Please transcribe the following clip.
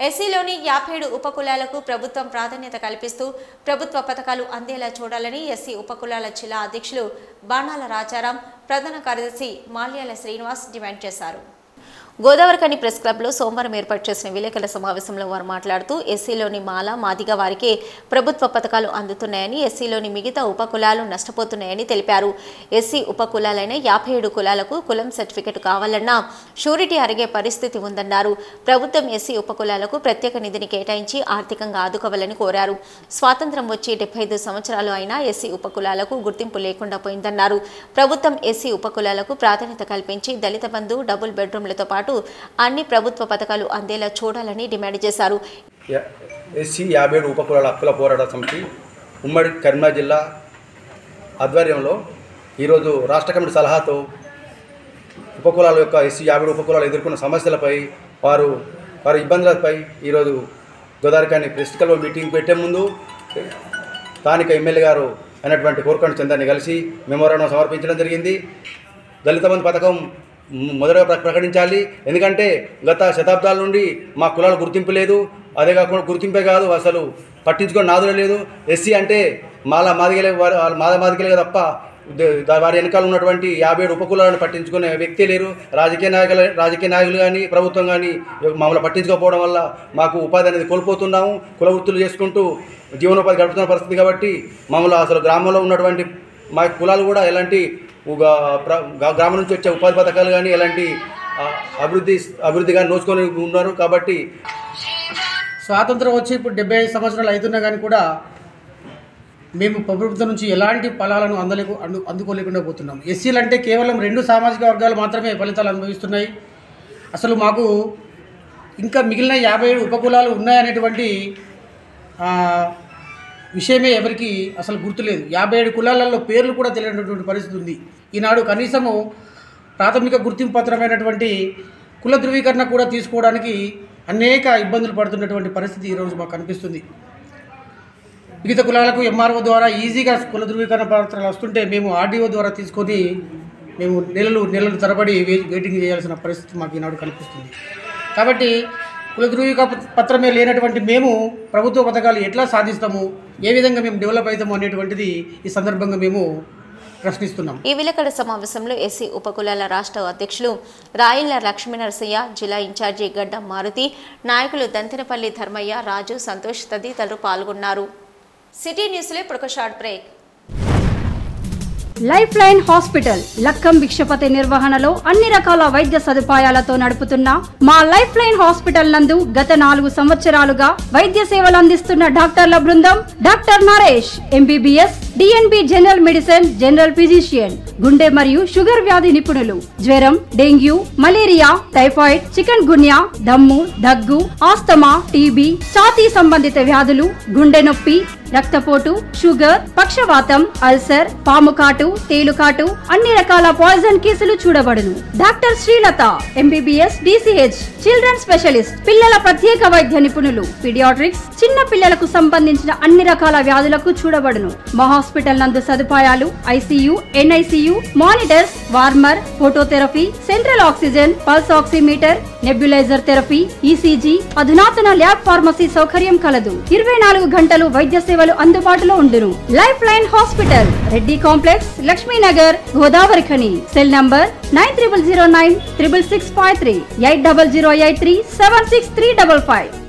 ఎస్సీలోని యాభై ఏడు ఉపకులాలకు ప్రభుత్వం ప్రాధాన్యత కల్పిస్తూ ప్రభుత్వ పథకాలు అందేలా చూడాలని ఎస్సీ ఉపకులాల జిల్లా అధ్యక్షులు బాణాల రాజారాం ప్రధాన కార్యదర్శి మాల్యాల శ్రీనివాస్ డిమాండ్ చేశారు గోదావరికని ప్రెస్ క్లబ్లో సోమవారం ఏర్పాటు చేసిన విలేకరుల సమావేశంలో వారు మాట్లాడుతూ ఎస్సీలోని మాల మాదిగ వారికి ప్రభుత్వ పథకాలు అందుతున్నాయని ఎస్సీలోని మిగతా ఉపకులాలు నష్టపోతున్నాయని తెలిపారు ఎస్సీ ఉపకులాలైన యాభై ఏడు కులాలకు కులం సర్టిఫికెట్ కావాలన్నా షూరిటీ అరిగే పరిస్థితి ఉందన్నారు ప్రభుత్వం ఎస్సీ ఉపకులాలకు ప్రత్యేక నిధిని కేటాయించి ఆర్థికంగా ఆదుకోవాలని కోరారు స్వాతంత్రం వచ్చి డెబ్బై ఐదు సంవత్సరాలు అయినా ఎస్సీ ఉపకులాలకు గుర్తింపు లేకుండా పోయిందన్నారు ప్రభుత్వం ఎస్సీ ఉపకులాలకు ప్రాధాన్యత కల్పించి దళిత బంధు డబుల్ బెడ్రూమ్లతో పాటు అన్ని ప్రభుత్వ పథకాలు అందేలా చూడాలని డిమాండ్ చేశారు యా- ఎస్సీ యాభై ఏడు ఉపకులాల హక్కుల పోరాట సమితి ఉమ్మడి కరీంనగర్ జిల్లా ఆధ్వర్యంలో ఈరోజు రాష్ట్ర కమిటీ సలహాతో ఉపకులాల యొక్క ఎస్సీ యాభై ఏడు ఉపకులాలు ఎదుర్కొన్న సమస్యలపై వారు వారి ఇబ్బందులపై ఈరోజు గోదావరికాని ప్రెస్ క్లబ్లో మీటింగ్ పెట్టే ముందు స్థానిక ఎమ్మెల్యే గారు అయినటువంటి కోరకండి చందాన్ని కలిసి మెమోరాండం సమర్పించడం జరిగింది దళిత బంధు పథకం మ్- మొదటగా ప్ర- ప్రకటించాలి ఎందుకంటే గత శతాబ్దాల నుండి మా కులాల గుర్తింపు లేదు అదే కాకుండా గుర్తింపే కాదు అసలు పట్టించుకొని నాదులే లేదు ఎస్సీ అంటే మాల మాదిగలే వారు వాళ్ళ మాల మాదిగలే తప్ప ద- దా- వారి వెనకాల ఉన్నటువంటి యాభై ఏడు ఉపకులాలను పట్టించుకునే వ్యక్తి లేరు రాజకీయ నాయకులు రాజకీయ నాయకులు కానీ ప్రభుత్వం కానీ మమ్మల్ని పట్టించుకోకపోవడం వల్ల మాకు ఉపాధి అనేది కోల్పోతున్నాము కుల వృత్తులు చేసుకుంటూ జీవనోపాధి గడుపుతున్న పరిస్థితి కాబట్టి మమ్మల్ని అసలు గ్రామంలో ఉన్నటువంటి మా కులాలు కూడా ఎలాంటి ఒక ప్ర- గ్రా- గ్రామం నుంచి వచ్చే ఉపాధి పథకాలు కానీ ఎలాంటి ఆ, అభివృద్ధి అభివృద్ధి కానీ నోచుకొని ఉన్నారు కాబట్టి స్వాతంత్రం వచ్చి ఇప్పుడు డెబ్బై ఐదు సంవత్సరాలు అవుతున్నా కానీ కూడా మేము ప్రభుత్వం నుంచి ఎలాంటి ఫలాలను అందలేకు అందు అందుకోలేకుండా పోతున్నాం ఎస్సీలు అంటే కేవలం రెండు సామాజిక వర్గాలు మాత్రమే ఫలితాలు అనుభవిస్తున్నాయి అసలు మాకు ఇంకా మిగిలిన యాభై ఏడు ఉపకులాలు ఉన్నాయనేటువంటి ఆ, విషయమే ఎవరికి అసలు గుర్తులేదు యాభై ఏడు కులాలలో పేర్లు కూడా తెలియనటువంటి పరిస్థితి ఉంది ఈనాడు కనీసము ప్రాథమిక గుర్తింపు పత్రమైనటువంటి కుల ధృవీకరణ కూడా తీసుకోవడానికి అనేక ఇబ్బందులు పడుతున్నటువంటి పరిస్థితి ఈరోజు మాకు కనిపిస్తుంది వివిధ కులాలకు ఎంఆర్ఓ ద్వారా ఈజీగా కుల ధృవీకరణ పత్రాలు వస్తుంటే మేము ఆర్డీఓ ద్వారా తీసుకొని మేము నెలలు నెలలు తరబడి వే- వెయిటింగ్ చేయాల్సిన పరిస్థితి మాకు ఈనాడు కనిపిస్తుంది కాబట్టి కుల ధృవీక పత్రమే లేనటువంటి మేము ప్రభుత్వ పథకాలు ఎట్లా సాధిస్తాము ఏ విధంగా మేము డెవలప్ అవుతాము అనేటువంటిది ఈ సందర్భంగా మేము ప్రశ్నిస్తున్నాం ఈ విలేకరుల సమావేశంలో ఎస్సీ ఉపకులాల రాష్ట్ర అధ్యక్షులు రాయిల లక్ష్మీ నరసయ్య జిల్లా ఇన్ఛార్జి గడ్డ మారుతి నాయకులు దంతెనపల్లి ధర్మయ్య రాజు సంతోష్ తదితరులు పాల్గొన్నారు సిటీ న్యూస్లో ఇప్పుడు ఒక short break life line hospital Lakkam Bhikshapathi నిర్వహణలో అన్ని రకాల వైద్య సదుపాయాలతో నడుపుతున్న మా లైఫ్ లైన్ హాస్పిటల్ నందు గత నాలుగు సంవత్సరాలుగా వైద్య సేవలు అందిస్తున్న డాక్టర్ల బృందం doctor Naresh MBBS DNB general medicine general physician గుండె మరియు షుగర్ వ్యాధి నిపుణులు జ్వరం dengue malaria typhoid chikungunya దమ్ము దగ్గు ఆస్తమా టీబీ ఛాతీ సంబంధిత వ్యాధులు గుండె నొప్పి రక్తపోటు షుగర్ పక్షవాతం అల్సర్ పాము కాటు తేలుకాటు అన్ని రకాల పాయిజన్ కేసులు చూడబడును doctor Srilatha MBBS DCH children specialist పిల్లల ప్రత్యేక వైద్య నిపుణులు పీడియాట్రిక్స్ చిన్న పిల్లలకు సంబంధించిన అన్ని రకాల వ్యాధులకు చూడబడును మా హాస్పిటల్ నందు సదుపాయాలు ICU NICU monitors warmer phototherapy central oxygen pulse oximeter nebulizer therapy ECG అధునాతన ల్యాబ్ ఫార్మసీ సౌకర్యం కలదు ఇరవై నాలుగు గంటలు వైద్య సేవలు అందుబాటులో ఉండును life line hospital Reddy complex Lakshminagar Godavarikhani cell number nine triple zero nine triple six five three eight double zero eight three seven six three double five